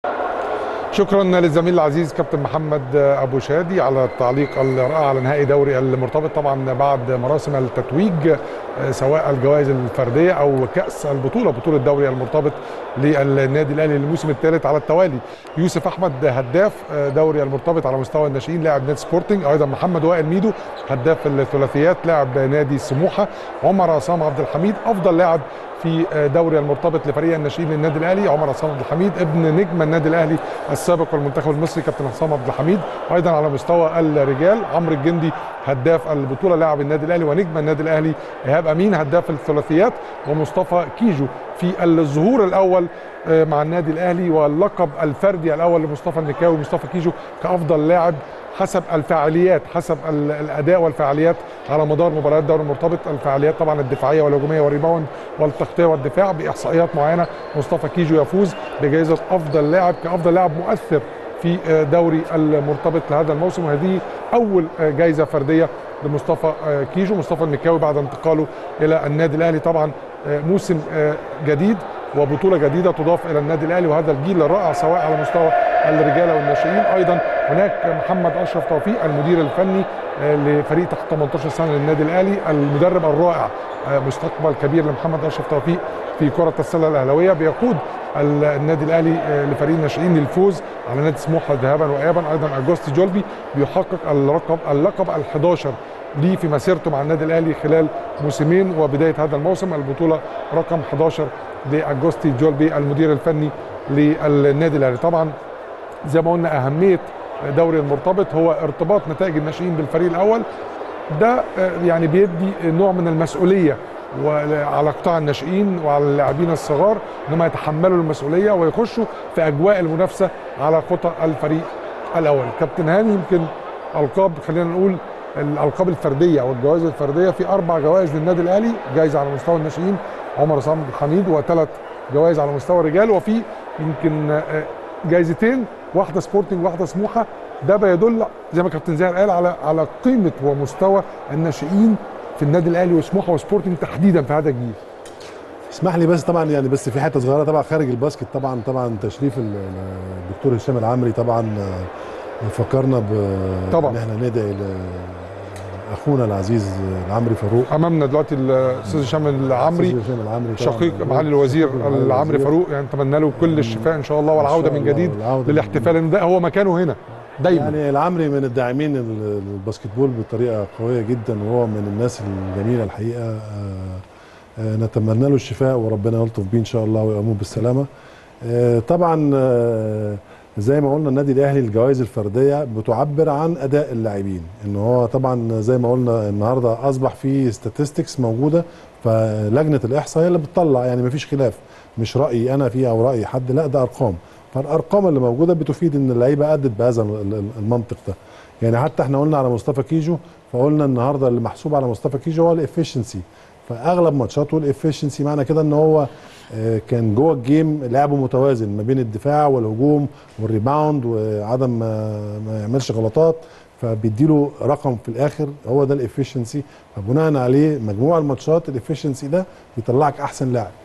شكرا للزميل العزيز كابتن محمد ابو شادي على التعليق الرائع على نهائي دوري المرتبط طبعا بعد مراسم التتويج سواء الجوائز الفرديه او كاس البطوله بطوله دوري المرتبط للنادي الاهلي للموسم الثالث على التوالي يوسف احمد هداف دوري المرتبط على مستوى الناشئين لاعب نادي سبورتنج ايضا محمد وائل ميدو هداف الثلاثيات لاعب نادي سموحه عمر عصام عبد الحميد افضل لاعب في دوري المرتبط لفريق الناشئين للنادي الاهلي عمر عصام عبد الحميد ابن نجم النادي الاهلي السابق والمنتخب المصري كابتن حسام عبد الحميد ايضا على مستوى الرجال عمرو الجندي هداف البطوله لاعب النادي الاهلي ونجم النادي الاهلي ايهاب امين هداف الثلاثيات ومصطفى كيجو في الظهور الاول مع النادي الاهلي واللقب الفردي الاول لمصطفى النكاوي مصطفى كيجو كافضل لاعب حسب الفعاليات حسب الاداء والفعاليات على مدار مباريات دوري المرتبط الفعاليات طبعا الدفاعيه والهجوميه والريباوند والتغطيه والدفاع باحصائيات معينه مصطفى كيجو يفوز بجائزه افضل لاعب كافضل لاعب مؤثر في دوري المرتبط لهذا الموسم وهذه اول جائزه فرديه لمصطفى كيجو مصطفى النكاوي بعد انتقاله الى النادي الاهلي طبعا موسم جديد وبطوله جديده تضاف الى النادي الاهلي وهذا الجيل الرائع سواء على مستوى الرجاله والناشئين ايضا هناك محمد اشرف توفيق المدير الفني لفريق تحت 18 سنه للنادي الاهلي المدرب الرائع مستقبل كبير لمحمد اشرف توفيق في كره السله الاهلاويه بيقود النادي الاهلي لفريق الناشئين للفوز على نادي سموحه ذهابا وايابا ايضا اجوستي جولبي بيحقق اللقب اللقب ال11 ليه في مسيرته مع النادي الاهلي خلال موسمين وبدايه هذا الموسم البطوله رقم 11 لاجوستي جولبي المدير الفني للنادي الاهلي طبعا زي ما قلنا اهميه دوري المرتبط هو ارتباط نتائج الناشئين بالفريق الاول ده يعني بيدي نوع من المسؤوليه وعلى قطاع الناشئين وعلى اللاعبين الصغار انهم يتحملوا المسؤوليه ويخشوا في اجواء المنافسه على خطى الفريق الاول كابتن هاني يمكن القاب خلينا نقول الالقاب الفرديه او الجوائز الفرديه في اربع جوائز للنادي الاهلي جائزه على مستوى الناشئين عمر عصام الحميد وثلاث جوائز على مستوى الرجال وفي يمكن جائزتين واحده سبورتنج واحده سموحه ده بيدل زي ما كابتن زاهر قال على على قيمه ومستوى الناشئين في النادي الاهلي وسموحه وسبورتنج تحديدا في هذا الجيل اسمح لي بس طبعا يعني بس في حته صغيره طبعا خارج الباسكت طبعا طبعا تشريف الدكتور هشام العمري طبعا فكرنا ب طبعا ان احنا ندعي اخونا العزيز العمري فاروق امامنا دلوقتي الاستاذ هشام العمري شقيق معالي الوزير العمري فاروق يعني نتمنى له كل الشفاء ان شاء الله والعوده من جديد للاحتفال ان ده هو مكانه هنا دايما يعني العمري من الداعمين الباسكتبول بطريقه قويه جدا وهو من الناس الجميله الحقيقه نتمنى له الشفاء وربنا يلطف بيه ان شاء الله ويقومه بالسلامه طبعا زي ما قلنا النادي الاهلي الجوائز الفرديه بتعبر عن اداء اللاعبين ان هو طبعا زي ما قلنا النهارده اصبح في statistics موجوده فلجنه الاحصاء هي اللي بتطلع يعني مفيش خلاف مش رايي انا فيه او راي حد لا ده ارقام فالارقام اللي موجوده بتفيد ان اللعيبه ادت بهذا المنطق ده يعني حتى احنا قلنا على مصطفى كيجو فقلنا النهارده اللي محسوب على مصطفى كيجو هو الافشنسي فاغلب ماتشاته الافشنسي معنى كده ان هو كان جوه الجيم لعبه متوازن ما بين الدفاع والهجوم والريباوند وعدم ما يعملش غلطات فبيديله رقم في الاخر هو ده الافشنسي فبناء عليه مجموع الماتشات الافشنسي ده بيطلعك احسن لاعب